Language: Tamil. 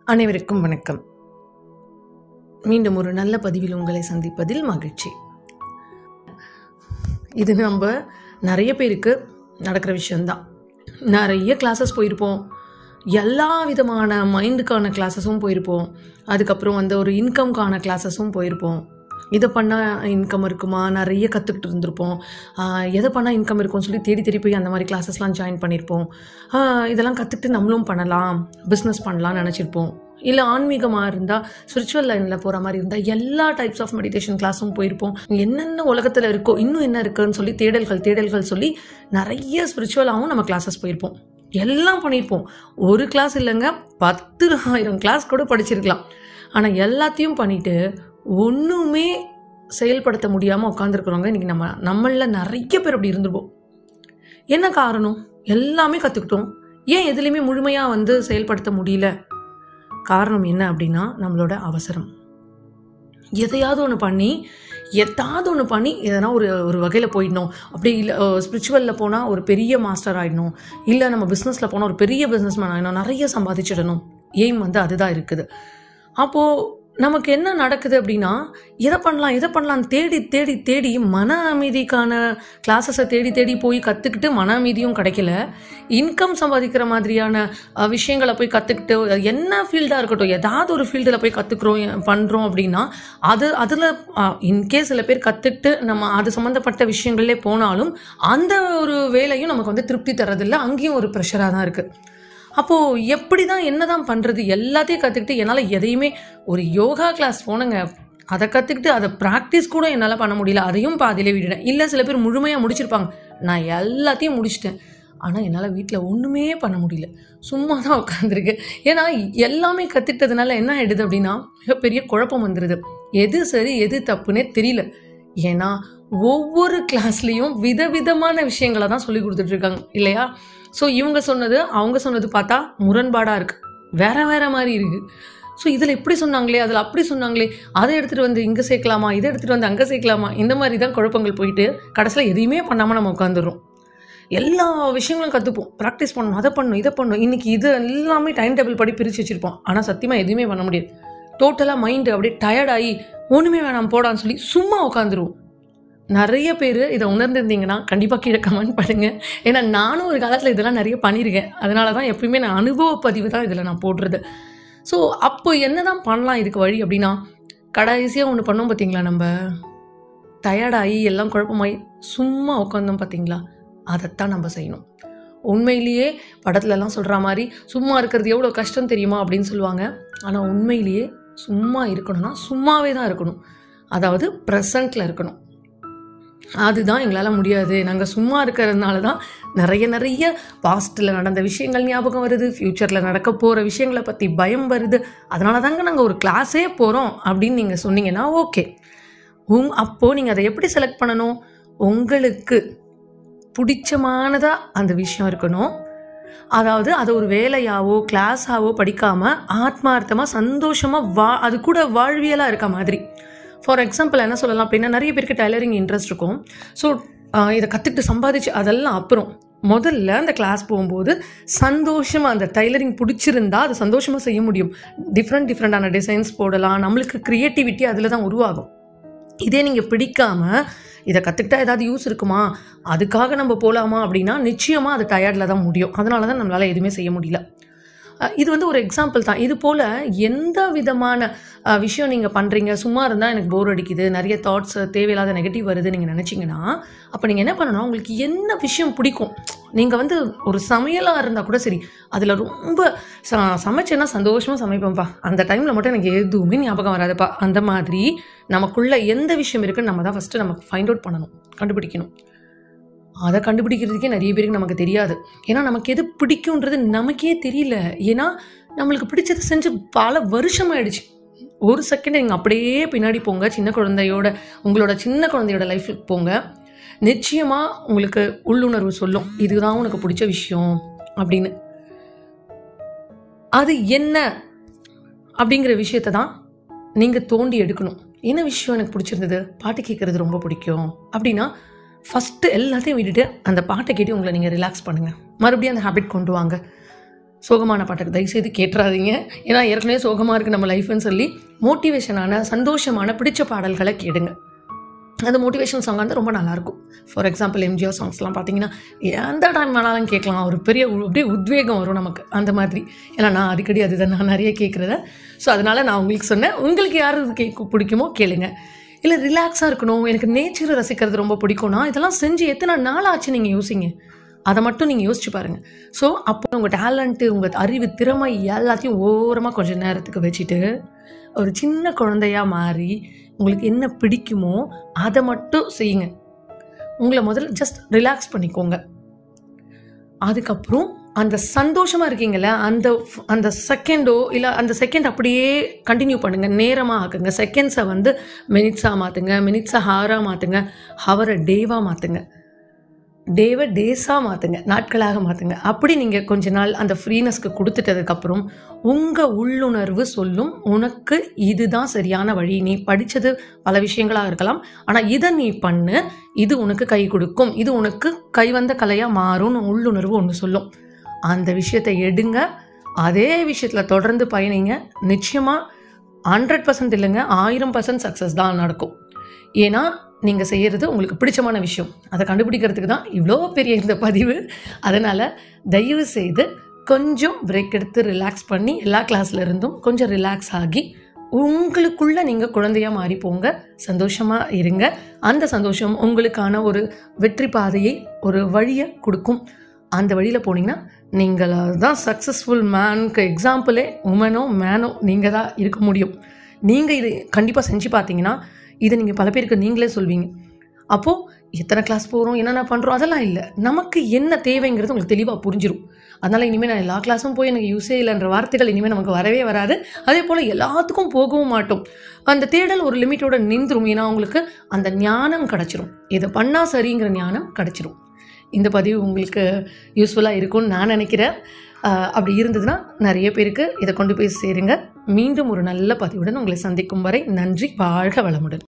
அனைவருக்கும் வணக்கம் மீண்டும் ஒரு நல்ல பதிவில் உங்களை சந்திப்பதில் மகிழ்ச்சி இது நம்ம நிறைய பேருக்கு நடக்கிற விஷயம்தான் நிறைய கிளாஸஸ் போயிருப்போம் எல்லா விதமான மைண்டுக்கான கிளாஸஸும் போயிருப்போம் அதுக்கப்புறம் வந்து ஒரு இன்கம்க்கான கிளாஸஸும் போயிருப்போம் இதை பண்ணால் இன்கம் இருக்குமா நிறைய கற்றுக்கிட்டு இருந்திருப்போம் ஆஹ் எதை பண்ணால் இன்கம் இருக்கும்னு சொல்லி தேடி தேடி போய் அந்த மாதிரி கிளாஸஸ்லாம் ஜாயின் பண்ணியிருப்போம் ஆஹ் இதெல்லாம் கற்றுக்கிட்டு நம்மளும் பண்ணலாம் பிஸ்னஸ் பண்ணலாம்னு நினச்சிருப்போம் இல்லை ஆன்மீகமாக இருந்தால் ஸ்பிரிச்சுவல் லைனில் போகிற மாதிரி இருந்தால் எல்லா டைப்ஸ் ஆஃப் மெடிடேஷன் கிளாஸும் போயிருப்போம் என்னென்ன உலகத்தில் இருக்கோ இன்னும் என்ன இருக்குன்னு சொல்லி தேடல்கள் தேடல்கள் சொல்லி நிறைய ஸ்பிரிச்சுவலாகவும் நம்ம கிளாஸஸ் போயிருப்போம் எல்லாம் பண்ணியிருப்போம் ஒரு கிளாஸ் இல்லைங்க பத்து ஆயிரம் கிளாஸ் கூட படிச்சிருக்கலாம் ஆனால் எல்லாத்தையும் பண்ணிட்டு ஒன்றுமே செயல்படுத்த முடியாமல் உட்காந்துருக்குறவங்க இன்றைக்கி நம்ம நம்மளில் நிறைய பேர் அப்படி இருந்திருப்போம் என்ன காரணம் எல்லாமே கற்றுக்கிட்டோம் ஏன் எதுலேயுமே முழுமையாக வந்து செயல்படுத்த முடியல காரணம் என்ன அப்படின்னா நம்மளோட அவசரம் எதையாவது ஒன்று பண்ணி எதாவது ஒன்று பண்ணி எதனா ஒரு ஒரு வகையில் போயிடணும் அப்படி இல்லை ஸ்பிரிச்சுவலில் போனால் ஒரு பெரிய மாஸ்டர் ஆகிடணும் இல்லை நம்ம பிஸ்னஸில் போனால் ஒரு பெரிய பிஸ்னஸ் மேன் ஆகிடணும் நிறைய சம்பாதிச்சிடணும் எய்ம் வந்து அதுதான் இருக்குது அப்போது நமக்கு என்ன நடக்குது அப்படின்னா எதை பண்ணலாம் எதை பண்ணலாம் தேடி தேடி தேடி மன அமைதிக்கான கிளாஸஸை தேடி தேடி போய் கற்றுக்கிட்டு மன அமைதியும் கிடைக்கல இன்கம் சம்பாதிக்கிற மாதிரியான அஹ், விஷயங்களை போய் கற்றுக்கிட்டு என்ன ஃபீல்டாக இருக்கட்டும் ஏதாவது ஒரு ஃபீல்டில் போய் கற்றுக்குறோம் பண்ணுறோம் அப்படின்னா அது அதில் இன்கேஸ் சில பேர் கற்றுக்கிட்டு நம்ம அது சம்மந்தப்பட்ட விஷயங்களே போனாலும் அந்த ஒரு வேலையும் நமக்கு வந்து திருப்தி தரதில்லை அங்கேயும் ஒரு ப்ரெஷராக தான் இருக்குது அப்போது எப்படி தான் என்ன தான் பண்ணுறது எல்லாத்தையும் கற்றுக்கிட்டு என்னால் எதையுமே ஒரு யோகா கிளாஸ் போனேங்க அதை கற்றுக்கிட்டு அதை ப்ராக்டிஸ் கூட என்னால் பண்ண முடியல அதையும் பாதியிலே விட்டுட்டேன் இல்லை சில பேர் முழுமையாக முடிச்சிருப்பாங்க நான் எல்லாத்தையும் முடிச்சிட்டேன் ஆனால் என்னால் வீட்டில் ஒன்றுமே பண்ண முடியல சும்மா தான் உட்காந்துருக்கு ஏன்னா எல்லாமே கற்றுக்கிட்டதுனால என்ன ஆயிடுது அப்படின்னா மிகப்பெரிய குழப்பம் வந்துடுது எது சரி எது தப்புன்னே தெரியல ஏன்னா ஒவ்வொரு கிளாஸ்லேயும் விதவிதமான விஷயங்களை தான் சொல்லி கொடுத்துட்டு இருக்காங்க இல்லையா ஸோ இவங்க சொன்னது அவங்க சொன்னது பார்த்தா முரண்பாடாக இருக்கு வேற வேற மாதிரி இருக்கு ஸோ இதில் இப்படி சொன்னாங்களே அதில் அப்படி சொன்னாங்களே அதை எடுத்துகிட்டு வந்து இங்கே சேர்க்கலாமா இதை எடுத்துகிட்டு வந்து அங்கே சேர்க்கலாமா இந்த மாதிரி தான் குழப்பங்கள் போயிட்டு கடைசியில் எதையுமே பண்ணாமல் நம்ம உட்காந்துடுறோம் எல்லா விஷயங்களும் கற்றுப்போம் ப்ராக்டிஸ் பண்ணணும் அதை பண்ணணும் இதை பண்ணணும் இன்னைக்கு இது எல்லாமே டைம் டேபிள் படி பிரித்து வச்சிருப்போம் ஆனால் சத்தியமாக எதுவுமே பண்ண முடியாது டோட்டலாக மைண்டு அப்படியே டயர்டாகி ஒன்றுமே வேணாம் போடான்னு சொல்லி சும்மா உட்காந்துருவோம் நிறைய பேர் இதை உணர்ந்திருந்தீங்கன்னா கண்டிப்பாக கீழே கமெண்ட் பண்ணுங்க ஏன்னா நானும் ஒரு காலத்தில் இதெல்லாம் நிறைய பண்ணியிருக்கேன் அதனால தான் எப்பயுமே நான் அனுபவ பதிவு தான் இதில் நான் போடுறது ஸோ அப்போ என்ன தான் பண்ணலாம் இதுக்கு வழி அப்படின்னா கடைசியாக ஒன்று பண்ணோம் பார்த்தீங்களா நம்ம டயர்டாகி எல்லாம் குழப்பமாயி சும்மா உட்காந்தோம் பார்த்தீங்களா அதைத்தான் நம்ம செய்யணும் உண்மையிலேயே படத்துலலாம் சொல்கிற மாதிரி சும்மா இருக்கிறது எவ்வளோ கஷ்டம் தெரியுமா அப்படின்னு சொல்லுவாங்க ஆனால் உண்மையிலேயே சும்மா இருக்கணும்னா சும்மாவே தான் இருக்கணும் அதாவது ப்ரெசண்ட்டில் இருக்கணும் அதுதான் எங்களால் முடியாது நாங்கள் சும்மா இருக்கிறதுனால தான் நிறைய நிறைய பாஸ்ட்டில் நடந்த விஷயங்கள் ஞாபகம் வருது ஃப்யூச்சரில் நடக்க போகிற விஷயங்களை பற்றி பயம் வருது அதனால தாங்க நாங்கள் ஒரு கிளாஸே போகிறோம் அப்படின்னு நீங்கள் சொன்னீங்கன்னா ஓகே உங் அப்போது நீங்கள் அதை எப்படி செலக்ட் பண்ணணும் உங்களுக்கு பிடிச்சமானதாக அந்த விஷயம் இருக்கணும் அதாவது அதை ஒரு வேலையாவோ கிளாஸாவோ படிக்காமல் ஆத்மார்த்தமாக சந்தோஷமாக வா அது கூட வாழ்வியலாக இருக்க மாதிரி ஃபார் எக்ஸாம்பிள் என்ன சொல்லலாம் அப்படின்னா நிறைய பேருக்கு டைலரிங் இன்ட்ரெஸ்ட் இருக்கும் ஸோ இதை கற்றுக்கிட்டு சம்பாதிச்சு அதெல்லாம் அப்புறம் முதல்ல அந்த கிளாஸ் போகும்போது சந்தோஷமாக அந்த டைலரிங் பிடிச்சிருந்தா அது சந்தோஷமாக செய்ய முடியும் டிஃப்ரெண்ட் டிஃப்ரெண்டான டிசைன்ஸ் போடலாம் நம்மளுக்கு க்ரியேட்டிவிட்டி அதில் தான் உருவாகும் இதே நீங்கள் பிடிக்காம இதை கற்றுக்கிட்டா ஏதாவது யூஸ் இருக்குமா அதுக்காக நம்ம போகலாமா அப்படின்னா நிச்சயமாக அது டயர்டில் தான் முடியும் அதனால தான் நம்மளால் எதுவுமே செய்ய முடியல அஹ் இது வந்து ஒரு எக்ஸாம்பிள் தான் இது போல் எந்த விதமான அஹ், விஷயம் நீங்கள் பண்ணுறீங்க சும்மா இருந்தால் எனக்கு போர் அடிக்குது நிறைய தாட்ஸ் தேவையில்லாத நெகட்டிவ் வருது நீங்கள் நினச்சிங்கன்னா அப்போ நீங்கள் என்ன பண்ணணும் உங்களுக்கு என்ன விஷயம் பிடிக்கும் நீங்கள் வந்து ஒரு சமையலாக இருந்தால் கூட சரி அதில் ரொம்ப ச சமைச்சேன்னா சந்தோஷமாக சமைப்பேன்ப்பா அந்த டைமில் மட்டும் எனக்கு எதுவுமே ஞாபகம் வராதுப்பா அந்த மாதிரி நமக்குள்ள எந்த விஷயம் இருக்குன்னு நம்ம தான் ஃபஸ்ட்டு நமக்கு ஃபைண்ட் அவுட் பண்ணணும் கண்டுபிடிக்கணும் அதை கண்டுபிடிக்கிறதுக்கே நிறைய பேருக்கு நமக்கு தெரியாது ஏன்னா நமக்கு எது பிடிக்குன்றது நமக்கே தெரியல ஏன்னா நம்மளுக்கு பிடிச்சதை செஞ்சு பல வருஷம் ஆயிடுச்சு ஒரு செகண்ட் நீங்கள் அப்படியே பின்னாடி போங்க சின்ன குழந்தையோட உங்களோட சின்ன குழந்தையோட லைஃப்க்கு போங்க நிச்சயமாக உங்களுக்கு உள்ளுணர்வு சொல்லும் இதுதான் உனக்கு பிடிச்ச விஷயம் அப்படின்னு அது என்ன அப்படிங்கிற விஷயத்தை தான் நீங்கள் தோண்டி எடுக்கணும் என்ன விஷயம் எனக்கு பிடிச்சிருந்தது பாட்டு கேட்குறது ரொம்ப பிடிக்கும் அப்படின்னா ஃபஸ்ட்டு எல்லாத்தையும் விட்டுட்டு அந்த பாட்டை கேட்டு உங்களை நீங்கள் ரிலாக்ஸ் பண்ணுங்கள் மறுபடியும் அந்த ஹேபிட் கொண்டு வாங்க சோகமான பாட்டுக்கு தயவுசெய்து கேட்டுறாதீங்க ஏன்னா ஏற்கனவே சோகமாக இருக்குது நம்ம லைஃப்னு சொல்லி மோட்டிவேஷனான சந்தோஷமான பிடிச்ச பாடல்களை கேடுங்க அந்த மோட்டிவேஷன் சாங் வந்து ரொம்ப நல்லாயிருக்கும் ஃபார் எக்ஸாம்பிள் எம்ஜிஆர் சாங்ஸ்லாம் பார்த்தீங்கன்னா எந்த டைம் வேணாலும் கேட்கலாம் ஒரு பெரிய உ- அப்படியே உத்வேகம் வரும் நமக்கு அந்த மாதிரி ஏன்னா நான் அடிக்கடி அதுதான் நான் நிறைய கேட்குறத ஸோ அதனால் நான் உங்களுக்கு சொன்னேன் உங்களுக்கு யார் இது கேட்க பிடிக்குமோ கேளுங்க இல்லை ரிலாக்ஸாக இருக்கணும் எனக்கு நேச்சரை ரசிக்கிறது ரொம்ப பிடிக்கும்னா இதெல்லாம் செஞ்சு எத்தனை நாள் ஆச்சு நீங்கள் யோசிங்க அதை மட்டும் நீங்கள் யோசிச்சு பாருங்கள் ஸோ அப்போ உங்கள் டேலண்ட்டு உங்கள் அறிவு திறமை எல்லாத்தையும் ஓரமாக கொஞ்சம் நேரத்துக்கு வச்சுட்டு ஒரு சின்ன குழந்தையா மாறி உங்களுக்கு என்ன பிடிக்குமோ அதை மட்டும் செய்யுங்க உங்களை முதல்ல ஜஸ்ட் ரிலாக்ஸ் பண்ணிக்கோங்க அதுக்கப்புறம் அந்த சந்தோஷமாக இருக்கீங்கல்ல அந்த f- அந்த செகண்டோ இல்லை அந்த செகண்ட் அப்படியே கண்டினியூ பண்ணுங்கள் நேரமாக ஆக்குங்க செகண்ட்ஸை வந்து மினிட்ஸாக மாற்றுங்க மினிட்ஸை ஹாராக மாற்றுங்க ஹவரை டேவாக மாற்றுங்க டேவை டேஸாக மாற்றுங்க நாட்களாக மாற்றுங்க அப்படி நீங்கள் கொஞ்ச நாள் அந்த ஃப்ரீனஸ்க்கு கொடுத்துட்டதுக்கப்புறம் உங்கள் உள்ளுணர்வு சொல்லும் உனக்கு இதுதான் சரியான வழி நீ படித்தது பல விஷயங்களாக இருக்கலாம் ஆனால் இதை நீ பண்ணு இது உனக்கு கை கொடுக்கும் இது உனக்கு கைவந்த கலையாக மாறும்னு உள்ளுணர்வு ஒன்று சொல்லும் அந்த விஷயத்தை எடுங்க அதே விஷயத்தில் தொடர்ந்து பயணிங்க நிச்சயமாக ஹண்ட்ரட் பர்சன்ட் இல்லைங்க ஆயிரம் பர்சன்ட் சக்ஸஸ் தான் நடக்கும் ஏன்னா நீங்கள் செய்கிறது உங்களுக்கு பிடிச்சமான விஷயம் அதை கண்டுபிடிக்கிறதுக்கு தான் இவ்வளோ பெரிய இந்த பதிவு அதனால் தயவு செய்து கொஞ்சம் பிரேக் எடுத்து ரிலாக்ஸ் பண்ணி எல்லா கிளாஸ்ல இருந்தும் கொஞ்சம் ரிலாக்ஸ் ஆகி உங்களுக்குள்ள நீங்கள் குழந்தையா மாறி போங்க சந்தோஷமாக இருங்க அந்த சந்தோஷம் உங்களுக்கான ஒரு வெற்றி பாதையை ஒரு வழியை கொடுக்கும் அந்த வழியில் போனீங்கன்னா நீங்கள் தான் சக்ஸஸ்ஃபுல் மேனுக்கு எக்ஸாம்பிளே உமனோ மேனோ நீங்கள் தான் இருக்க முடியும் நீங்கள் இது கண்டிப்பாக செஞ்சு பார்த்தீங்கன்னா இதை நீங்கள் பல பேருக்கு நீங்களே சொல்வீங்க அப்போது எத்தனை கிளாஸ் போகிறோம் என்னென்ன பண்ணுறோம் அதெல்லாம் இல்லை நமக்கு என்ன தேவைங்கிறது உங்களுக்கு தெளிவாக புரிஞ்சிரும் அதனால் இனிமேல் நான் எல்லா கிளாஸும் போய் எனக்கு யூஸே இல்லைன்ற வார்த்தைகள் இனிமேல் நமக்கு வரவே வராது அதே போல் எல்லாத்துக்கும் போகவும் மாட்டோம் அந்த தேடல் ஒரு லிமிட்டோட நின்றுரும் ஏன்னா உங்களுக்கு அந்த ஞானம் கிடச்சிரும் இதை பண்ணால் சரிங்கிற ஞானம் கிடச்சிரும் இந்த பதிவு உங்களுக்கு யூஸ்ஃபுல்லாக இருக்கும்னு நான் நினைக்கிறேன் ஆஹ் அப்படி இருந்ததுன்னா நிறைய பேருக்கு இதை கொண்டு போய் சேருங்க மீண்டும் ஒரு நல்ல பதிவுடன் உங்களை சந்திக்கும் வரை நன்றி வாழ்க வளமுடன்